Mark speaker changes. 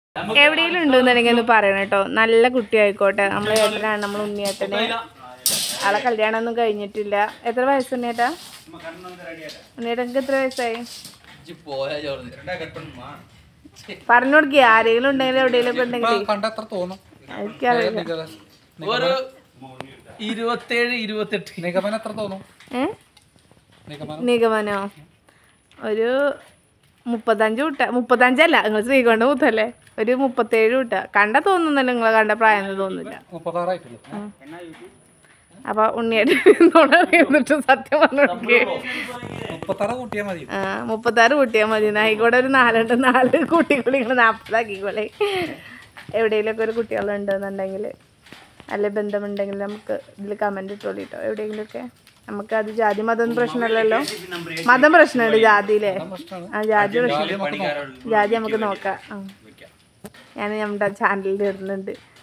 Speaker 1: എവിടെയെങ്കിലും ഉണ്ടെന്നുണ്ടെങ്കിൽ ഒന്ന് പറയണം കേട്ടോ നല്ല കുട്ടി ആയിക്കോട്ടെ നമ്മളെ ഏട്ടനാണ് നമ്മൾ ഉണ്ണിയേട്ടന് ആളെ കല്യാണം ഒന്നും കഴിഞ്ഞിട്ടില്ല എത്ര വയസ്സ് ഉണ്ണിയേട്ടാ ഉണ്ണിയേട്ടനക്ക് എത്ര വയസ്സായി പറഞ്ഞു കൊടുക്കുക ആരെങ്കിലും ഉണ്ടെങ്കിൽ എവിടെയെങ്കിലും ഒക്കെ ഉണ്ടെങ്കിൽ
Speaker 2: കണ്ട എത്ര തോന്നും
Speaker 1: എനിക്കറിയില്ല
Speaker 3: ഒരു ഇരുപത്തേഴ് ഇരുപത്തെട്ട്
Speaker 2: നിഗമനം എത്ര തോന്നും
Speaker 1: ഏ
Speaker 2: നിഗമനം
Speaker 1: നിഗമനോ ഒരു മുപ്പത്തഞ്ച് വിട്ട മുപ്പത്തഞ്ചല്ല നിങ്ങൾ ശ്രീകൊണ്ട് മുത്തല്ലേ ഒരു മുപ്പത്തേഴ് വിട്ട കണ്ട തോന്നുന്നല്ലോ നിങ്ങളെ കണ്ട പ്രായം ഒന്നും തോന്നില്ല
Speaker 2: മുപ്പത്താറായിട്ടുള്ളൂ
Speaker 1: അപ്പൊ ഉണ്ണിയായിട്ട് എന്നിട്ട് സത്യം പറഞ്ഞു കൊടുക്കേ
Speaker 2: മുപ്പത്താറ് കൂട്ടിയാൽ മതി
Speaker 1: ആ മുപ്പത്താറ് കൂട്ടിയാൽ മതി നായിക്കോടെ ഒരു നാലുണ്ട് നാല് കൂട്ടിക്കൂടി നിങ്ങൾ നാൽപ്പതാക്കിക്കോളെ എവിടെയെങ്കിലുമൊക്കെ ഒരു കുട്ടികളുണ്ടെന്നുണ്ടെങ്കിൽ അല്ല ബന്ധമുണ്ടെങ്കിൽ നമുക്ക് ഇതിൽ കമൻറ്റ് ഇട്ടോളി കേട്ടോ എവിടെയെങ്കിലുമൊക്കെ നമുക്ക് അത് ജാതി മതം പ്രശ്നമല്ലല്ലോ മതം പ്രശ്നമുണ്ട് ജാതിയിലെ ആ ജാതി പ്രശ്നം ജാതി നമുക്ക് നോക്കാം ആ. ഞാൻ നമ്മുടെ ചാനലിൽ ഇടുന്നുണ്ട്